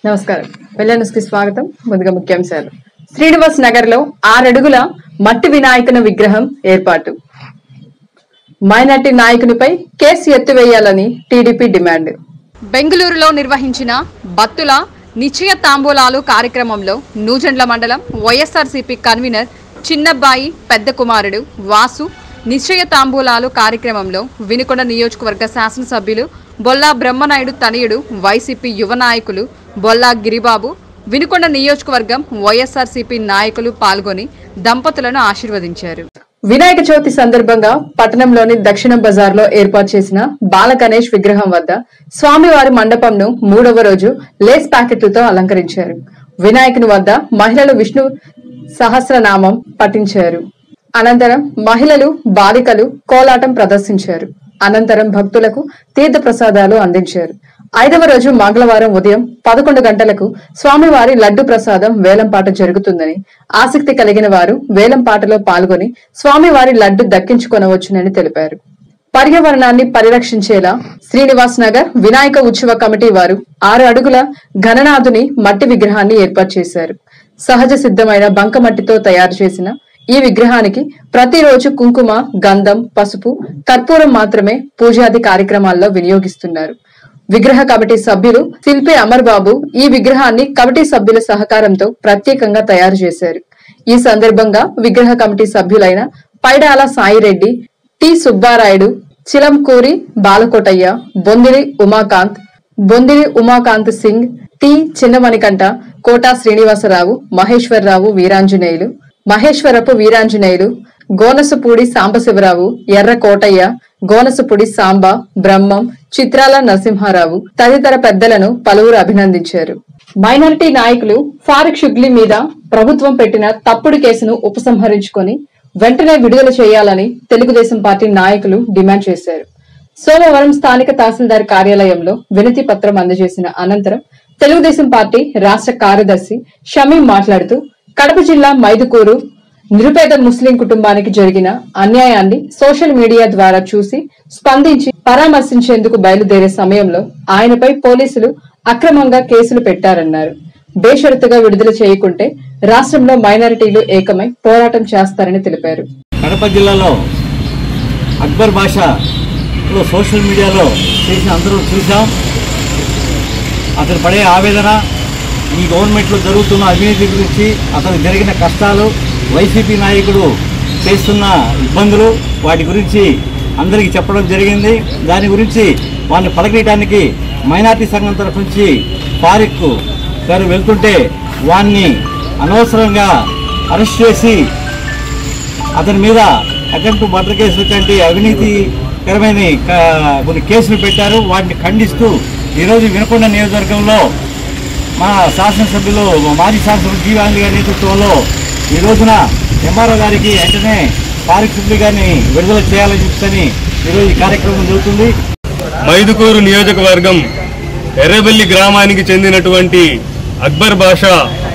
నమస్కారం వెల్లనస్కి స్వాగతం ముందుగా ముఖ్యాంశాలు శ్రీనివాస్ నగర్ లో ఆరడుగుల మట్టి వినాయకుని విగ్రహం ఏర్పాటు మైనార్టీ నాయకునిపై కేసు ఎత్తివేయాలని టీడీపీ డిమాండ్ బెంగళూరులో నిర్వహించిన బత్తుల నిశ్చయ తాంబూలాలు కార్యక్రమంలో నూజెండ్ల మండలం వైఎస్ఆర్సీపీ కన్వీనర్ చిన్నబ్బాయి పెద్ద కుమారుడు వాసు నిశ్చయ తాంబూలాలు కార్యక్రమంలో వినుకొండ నియోజకవర్గ శాసనసభ్యులు బొల్లా బ్రహ్మనాయుడు తనయుడు వైసీపీ యువ నాయకులు బొల్లా గిరిబాబు వినుకొండ నియోజకవర్గం వైఎస్ఆర్సీపీ నాయకులు పాల్గొని దంపతులను ఆశీర్వదించారు వినాయక చవితి సందర్భంగా పట్టణంలోని దక్షిణ బజార్లో ఏర్పాటు చేసిన బాల గణేష్ విగ్రహం వద్ద స్వామివారి మండపంను మూడవ రోజు లేస్ ప్యాకెట్లతో అలంకరించారు వినాయకుని వద్ద మహిళలు విష్ణు సహస్రనామం పఠించారు అనంతరం మహిళలు బాలికలు కోలాటం ప్రదర్శించారు అనంతరం భక్తులకు తీర్థ ప్రసాదాలు అందించారు ఐదవ రోజు మంగళవారం ఉదయం పదకొండు గంటలకు స్వామివారి లడ్డు ప్రసాదం వేలంపాట జరుగుతుందని ఆసక్తి కలిగిన వారు వేలంపాటలో పాల్గొని స్వామివారి లడ్డు దక్కించుకొనవచ్చునని తెలిపారు పర్యావరణాన్ని పరిరక్షించేలా శ్రీనివాస్ నగర్ వినాయక ఉత్సవ కమిటీ వారు ఆరు అడుగుల ఘననాథుని మట్టి విగ్రహాన్ని ఏర్పాటు చేశారు సహజ సిద్ధమైన బంకమట్టితో తయారు చేసిన ఈ విగ్రహానికి ప్రతిరోజు కుంకుమ గంధం పసుపు కర్పూరం మాత్రమే పూజాది కార్యక్రమాల్లో వినియోగిస్తున్నారు విగ్రహ కమిటీ సభ్యులు శిల్పి అమర్ బాబు ఈ విగ్రహాన్ని కమిటీ సభ్యుల సహకారంతో ప్రత్యేకంగా తయారు చేశారు ఈ సందర్భంగా విగ్రహ కమిటీ సభ్యులైన పైడాల సాయిరెడ్డి టి సుబ్బారాయుడు చిలంకూరి బాలకోటయ్య బొందిరి ఉమాకాంత్ బొందిరి ఉమాకాంత్ సింగ్ టి చిన్నమణికంఠ కోటా శ్రీనివాసరావు మహేశ్వరరావు వీరాంజనేయులు మహేశ్వరపు వీరాంజనేయులు గోనసపూడి సాంబశివరావు ఎర్ర కోటయ్య గోనసపూడి సాంబ బ్రహ్మం చిత్రాల నరసింహారావు తదితర పెద్దలను పలువురు అభినందించారు మైనారిటీ నాయకులు ఫారూక్ షుగ్లీ మీద ప్రభుత్వం పెట్టిన తప్పుడు కేసును ఉపసంహరించుకొని వెంటనే విడుదల చేయాలని తెలుగుదేశం పార్టీ నాయకులు డిమాండ్ చేశారు సోమవారం స్థానిక తహసీల్దార్ కార్యాలయంలో వినతి పత్రం అందజేసిన అనంతరం తెలుగుదేశం పార్టీ రాష్ట్ర కార్యదర్శి షమీం మాట్లాడుతూ కడప జిల్లా మైదుకూరు నిరుపేద ముస్లిం కుటుంబానికి జరిగిన అన్యాయాన్ని సోషల్ మీడియా ద్వారా చూసి స్పందించి పరామర్శించేందుకు బయలుదేరే సమయంలో ఆయనపై పోలీసులు అక్రమంగా కేసులు పెట్టారన్నారు బేషరతుగా విడుదల చేయకుంటే రాష్ట్రంలో మైనారిటీలు ఏకమై పోరాటం చేస్తారని తెలిపారు కడప జిల్లాలో అక్బర్ భాషలో సోషల్ మీడియాలో చేసిన అందరూ చూసాం అతను పడే ఆవేదన ఈ గవర్నమెంట్లో జరుగుతున్న అవినీతి గురించి అతను జరిగిన కష్టాలు వైసీపీ నాయకుడు చేస్తున్న ఇబ్బందులు వాటి గురించి అందరికీ చెప్పడం జరిగింది దాని గురించి వారిని పలకరియడానికి మైనార్టీ సంఘం తరఫు నుంచి ఫారిక్ గారు వెళ్తుంటే వారిని అనవసరంగా అరెస్ట్ చేసి అతని మీద అటెంప్ట్ మర్డర్ కేసులు కంటే అవినీతికరమైన క- కొన్ని కేసులు పెట్టారు వాటిని ఖండిస్తూ ఈరోజు వినకొండ నియోజకవర్గంలో మా శాసనసభ్యులు మా మాజీ శాసనసభ్యులు జీవాంగి గారి నేతృత్వంలో ఈ రోజున ఎంఆర్ఓ గారికి వెంటనే పారిక్ సుబ్లి గారిని విడుదల చేయాలని చెప్పని ఈరోజు ఈ కార్యక్రమం జరుగుతుంది మైదుకూరు నియోజకవర్గం ఎర్రబెల్లి గ్రామానికి చెందినటువంటి అక్బర్ బాషా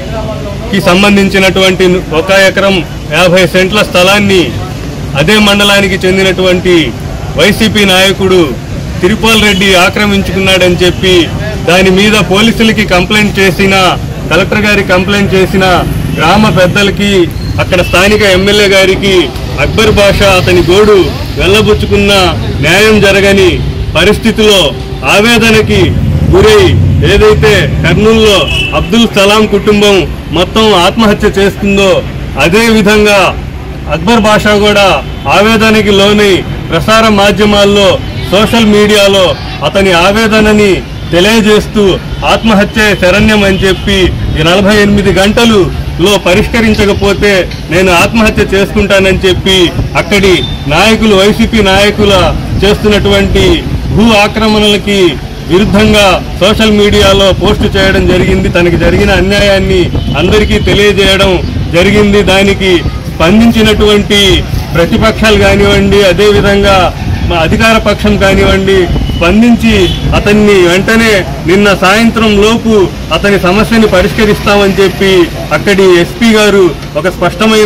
కి సంబంధించినటువంటి ఒక ఎకరం యాభై సెంట్ల స్థలాన్ని అదే మండలానికి చెందినటువంటి వైసీపీ నాయకుడు తిరుపాల్ రెడ్డి ఆక్రమించుకున్నాడని చెప్పి దాని మీద పోలీసులకి కంప్లైంట్ చేసిన కలెక్టర్ గారి కంప్లైంట్ చేసిన గ్రామ పెద్దలకి అక్కడ స్థానిక ఎమ్మెల్యే గారికి అక్బర్ బాషా అతని గోడు వెళ్ళబుచ్చుకున్న న్యాయం జరగని పరిస్థితిలో ఆవేదనకి గురై ఏదైతే కర్నూలులో అబ్దుల్ సలాం కుటుంబం మొత్తం ఆత్మహత్య చేస్తుందో అదే విధంగా అక్బర్ బాషా కూడా ఆవేదనకి లోని ప్రసార మాధ్యమాల్లో సోషల్ మీడియాలో అతని ఆవేదనని తెలియజేస్తూ ఆత్మహత్య శరణ్యం అని చెప్పి ఈ నలభై ఎనిమిది గంటలు లో పరిష్కరించకపోతే నేను ఆత్మహత్య చేసుకుంటానని చెప్పి అక్కడి నాయకులు వైసీపీ నాయకుల చేస్తున్నటువంటి భూ ఆక్రమణలకి విరుద్ధంగా సోషల్ మీడియాలో పోస్ట్ చేయడం జరిగింది తనకి జరిగిన అన్యాయాన్ని అందరికీ తెలియజేయడం జరిగింది దానికి స్పందించినటువంటి ప్రతిపక్షాలు కానివ్వండి అదేవిధంగా మా అధికార పక్షం కానివ్వండి స్పందించి అతన్ని వెంటనే నిన్న సాయంత్రం లోపు అతని సమస్యని పరిష్కరిస్తామని చెప్పి అక్కడి ఎస్పీ గారు ఒక స్పష్టమైన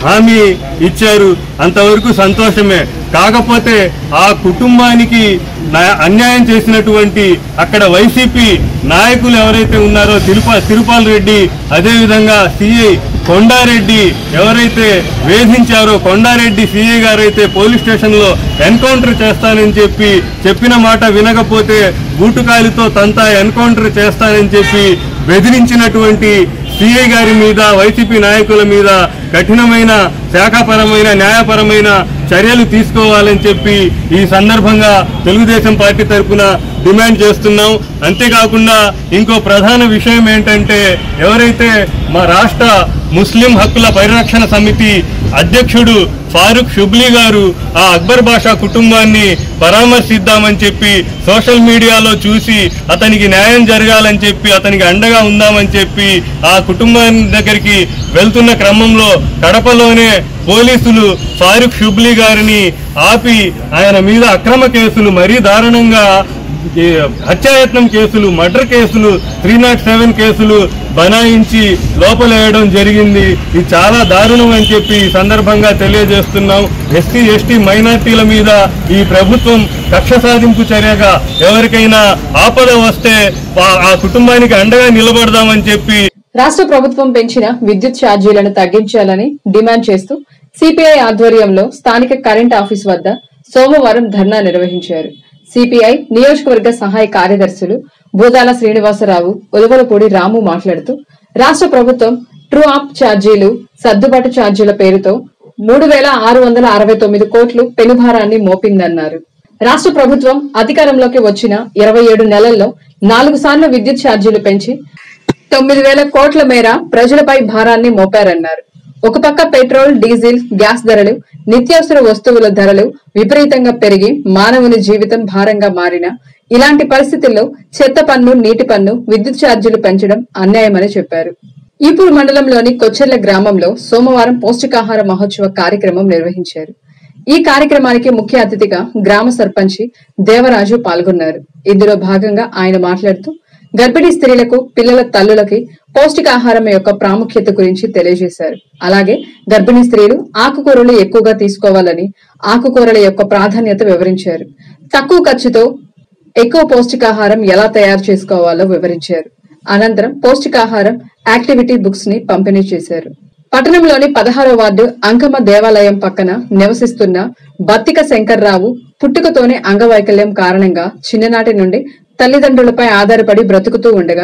హామీ ఇచ్చారు అంతవరకు సంతోషమే కాకపోతే ఆ కుటుంబానికి నా- అన్యాయం చేసినటువంటి అక్కడ వైసీపీ నాయకులు ఎవరైతే ఉన్నారో తిరుప తిరుపాల్ రెడ్డి అదేవిధంగా సిఐ కొండారెడ్డి ఎవరైతే వేధించారో కొండారెడ్డి సిఐ గారు అయితే పోలీస్ స్టేషన్లో ఎన్కౌంటర్ చేస్తానని చెప్పి చెప్పిన మాట వినకపోతే బూటుకాయలతో తంతా ఎన్కౌంటర్ చేస్తానని చెప్పి బెదిరించినటువంటి సిఐ గారి మీద వైసీపీ నాయకుల మీద కఠినమైన శాఖాపరమైన న్యాయపరమైన చర్యలు తీసుకోవాలని చెప్పి ఈ సందర్భంగా తెలుగుదేశం పార్టీ తరఫున డిమాండ్ చేస్తున్నాం అంతేకాకుండా ఇంకో ప్రధాన విషయం ఏంటంటే ఎవరైతే మా రాష్ట్ర ముస్లిం హక్కుల పరిరక్షణ సమితి అధ్యక్షుడు ఫారూక్ షుబ్లీ గారు ఆ అక్బర్ బాషా కుటుంబాన్ని పరామర్శిద్దామని చెప్పి సోషల్ మీడియాలో చూసి అతనికి న్యాయం జరగాలని చెప్పి అతనికి అండగా ఉందామని చెప్పి ఆ కుటుంబాన్ని దగ్గరికి వెళ్తున్న క్రమంలో కడపలోనే పోలీసులు ఫారూక్ షుబ్లీ గారిని ఆపి ఆయన మీద అక్రమ కేసులు మరీ దారుణంగా ఈ హత్యాయత్నం కేసులు మర్డర్ కేసులు త్రీ నాట్ సెవెన్ కేసులు బనాయించి లోపలేయడం జరిగింది ఇది చాలా దారుణం అని చెప్పి ఈ సందర్భంగా తెలియజేస్తున్నాం ఎస్సీ ఎస్టీ మైనార్టీల మీద ఈ ప్రభుత్వం కక్ష సాధింపు చర్యగా ఎవరికైనా ఆపద వస్తే ఆ- ఆ కుటుంబానికి అండగా నిలబడదామని చెప్పి రాష్ట్ర ప్రభుత్వం పెంచిన విద్యుత్ ఛార్జీలను తగ్గించాలని డిమాండ్ చేస్తూ సిపిఐ ఆధ్వర్యంలో స్థానిక కరెంట్ ఆఫీస్ వద్ద సోమవారం ధర్నా నిర్వహించారు సిపిఐ నియోజకవర్గ సహాయ కార్యదర్శులు భూదాల శ్రీనివాసరావు ఉలవలపూడి రాము మాట్లాడుతూ రాష్ట్ర ప్రభుత్వం ట్రూ ఆప్ ఛార్జీలు సర్దుబాటు ఛార్జీల పేరుతో మూడు వేల ఆరు వందల అరవై తొమ్మిది కోట్లు పెనుభారాన్ని మోపిందన్నారు రాష్ట్ర ప్రభుత్వం అధికారంలోకి వచ్చిన ఇరవై ఏడు నెలల్లో నాలుగు సార్లు విద్యుత్ ఛార్జీలు పెంచి తొమ్మిది వేల కోట్ల మేర ప్రజలపై భారాన్ని మోపారన్నారు ఒక పక్క పెట్రోల్ డీజిల్ గ్యాస్ ధరలు నిత్యావసర వస్తువుల ధరలు విపరీతంగా పెరిగి మానవుని జీవితం భారంగా మారిన ఇలాంటి పరిస్థితుల్లో చెత్త పన్ను నీటి పన్ను విద్యుత్ ఛార్జీలు పెంచడం అన్యాయమని చెప్పారు ఈపూర్ మండలంలోని కొచ్చెర్ల గ్రామంలో సోమవారం పౌష్టికాహార మహోత్సవ కార్యక్రమం నిర్వహించారు ఈ కార్యక్రమానికి ముఖ్య అతిథిగా గ్రామ సర్పంచి దేవరాజు పాల్గొన్నారు ఇందులో భాగంగా ఆయన మాట్లాడుతూ గర్భిణీ స్త్రీలకు పిల్లల తల్లులకి పౌష్టికాహారం యొక్క ప్రాముఖ్యత గురించి తెలియజేశారు అలాగే గర్భిణీ స్త్రీలు ఆకుకూరలు ఎక్కువగా తీసుకోవాలని ఆకుకూరల యొక్క ప్రాధాన్యత వివరించారు తక్కువ ఖర్చుతో ఎక్కువ పౌష్టికాహారం ఎలా తయారు చేసుకోవాలో వివరించారు అనంతరం పౌష్టికాహారం యాక్టివిటీ బుక్స్ ని పంపిణీ చేశారు పట్టణంలోని పదహారో వార్డు అంకమ్మ దేవాలయం పక్కన నివసిస్తున్న బత్తిక శంకర్రావు పుట్టుకతోనే అంగవైకల్యం కారణంగా చిన్ననాటి నుండి తల్లిదండ్రులపై ఆధారపడి బ్రతుకుతూ ఉండగా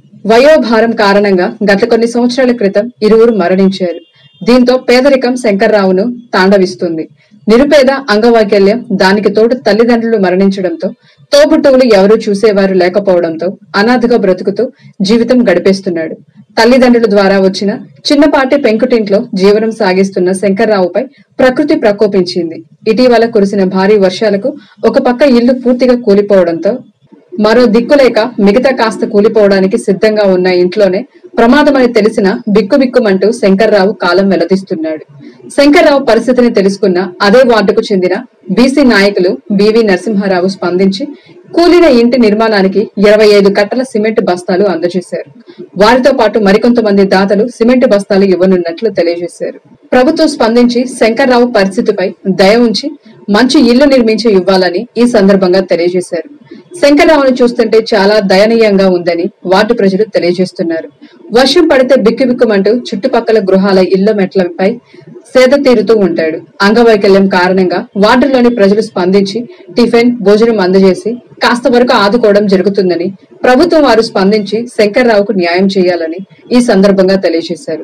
వయోభారం కారణంగా గత కొన్ని సంవత్సరాల క్రితం ఇరువురు మరణించారు దీంతో పేదరికం శంకర్రావును తాండవిస్తుంది నిరుపేద అంగవైకల్యం దానికి తోడు తల్లిదండ్రులు మరణించడంతో తోబుట్టువులు ఎవరూ చూసేవారు లేకపోవడంతో అనాథగా బ్రతుకుతూ జీవితం గడిపేస్తున్నాడు తల్లిదండ్రుల ద్వారా వచ్చిన చిన్నపాటి పెంకుటింట్లో జీవనం సాగిస్తున్న శంకర్రావుపై ప్రకృతి ప్రకోపించింది ఇటీవల కురిసిన భారీ వర్షాలకు ఒక పక్క ఇల్లు పూర్తిగా కూలిపోవడంతో మరో దిక్కులేక మిగతా కాస్త కూలిపోవడానికి సిద్ధంగా ఉన్న ఇంట్లోనే ప్రమాదమని తెలిసిన బిక్కుబిక్కుమంటూ శంకర్రావు కాలం వెల్లదిస్తున్నాడు శంకర్రావు పరిస్థితిని తెలుసుకున్న అదే వార్డుకు చెందిన బీసీ నాయకులు బివి నరసింహారావు స్పందించి కూలిన ఇంటి నిర్మాణానికి ఇరవై ఐదు కట్టల సిమెంట్ బస్తాలు అందజేశారు వారితో పాటు మరికొంతమంది దాతలు సిమెంట్ బస్తాలు ఇవ్వనున్నట్లు తెలియజేశారు ప్రభుత్వం స్పందించి శంకర్రావు పరిస్థితిపై దయ ఉంచి మంచి ఇల్లు నిర్మించి ఇవ్వాలని ఈ సందర్భంగా తెలియజేశారు శంకర్రావును చూస్తుంటే చాలా దయనీయంగా ఉందని వార్డు ప్రజలు తెలియజేస్తున్నారు వర్షం పడితే బిక్కుబిక్కుమంటూ చుట్టుపక్కల గృహాల ఇళ్ల మెట్లపై సేద తీరుతూ ఉంటాడు అంగవైకల్యం కారణంగా వార్డులోని ప్రజలు స్పందించి టిఫిన్ భోజనం అందజేసి కాస్త వరకు ఆదుకోవడం జరుగుతుందని ప్రభుత్వం వారు స్పందించి శంకర్రావుకు న్యాయం చేయాలని ఈ సందర్భంగా తెలియజేశారు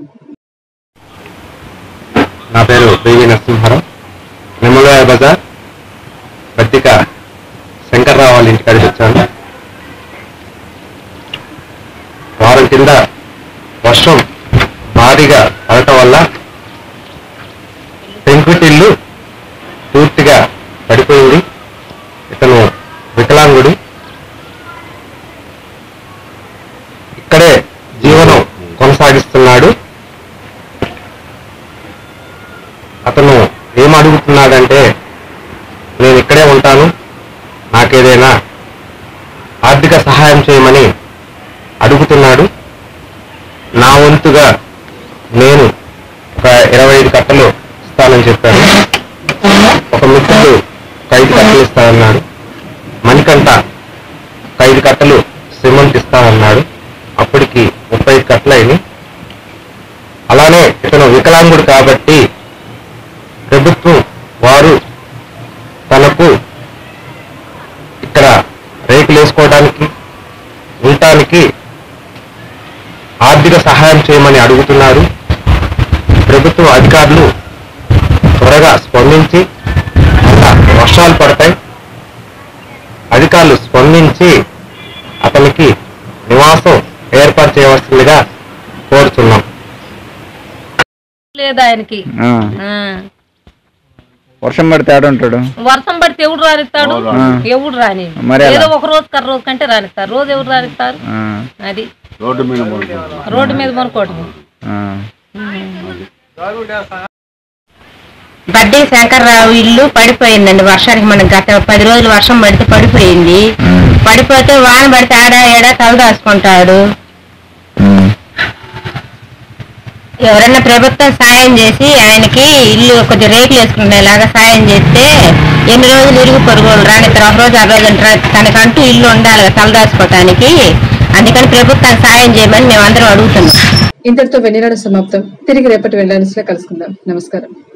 నా పేరు పివి నరసింహారావు నిమ్మగాయ బజార్ పత్రిక శంకర్రావు వాళ్ళ ఇంటికాడికి వచ్చాను వారం కింద వర్షం భారీగా పడటం వల్ల పెంకుటిల్లు పూర్తిగా పడిపోయింది ఇతను వికలాంగుడు ఇక్కడే జీవనం కొనసాగిస్తున్నాడు అతను ఏం అడుగుతున్నాడంటే నేను ఇక్కడే ఉంటాను నాకేదైనా ఆర్థిక సహాయం చేయమని అడుగుతున్నాడు నా వంతుగా నేను ఒక ఇరవై ఐదు కట్టలు ఇస్తానని చెప్పారు ఒక మిత్రుడు ఒక ఐదు కట్టలు ఇస్తానన్నాడు మణికంఠ ఒక ఐదు కట్టలు సిమెంట్ ఇస్తానన్నాడు అప్పటికి ముప్పై ఐదు కట్టలు అయినాయి అలానే ఇతను వికలాంగుడు కాబట్టి ప్రభుత్వం వారు తనకు ఇక్కడ రేకులు వేసుకోవడానికి ఉండటానికి ఆర్థిక సహాయం చేయమని అడుగుతున్నారు ప్రభుత్వ అధికారులు త్వరగా స్పందించి మళ్ళా వర్షాలు పడతాయి అధికారులు స్పందించి అతనికి నివాసం ఏర్పాటు చేయవలసిందిగా కోరుతున్నాం లేదు ఆయనకి ఆ, ఆ. వర్షం పడితే ఆడుంటాడు వర్షం పడితే ఎవడు రానిస్తాడు ఎవడు రాని మరి ఎలా? ఏదో ఒక రోజు కర్ర రోజు కంటే రానిస్తారు రోజు ఎవరు రానిస్తారు ఆ, అది రోడ్డు మీద రోడ్డు మీద మనుకోవటం ఆ. బడ్డీ శంకర్రావు ఇల్లు పడిపోయిందండి వర్షానికి మనకి గత పది రోజులు వర్షం పడితే పడిపోయింది పడిపోతే వాన పడితే ఆడ ఏడా తలదాచుకుంటాడు ఉమ్. ఎవరైనా ప్రభుత్వం సాయం చేసి ఆయనకి ఇల్లు కొద్దిగా రేకులు వేసుకునేలాగా సాయం చేస్తే ఎన్ని రోజులు ఇరుగు పొరుగులు రాని ఒక రోజు ఆ రోజు రా- తనకంటూ ఇల్లు ఉండాలి కదా తలదాచుకోవటానికి అందుకని ప్రభుత్వానికి సాయం చేయమని మేమందరం అడుగుతున్నాం ఇంతటితో వెన్నెలడు సమాప్తం తిరిగి రేపటి వెళ్ళాల్సిలో కలుసుకుందాం నమస్కారం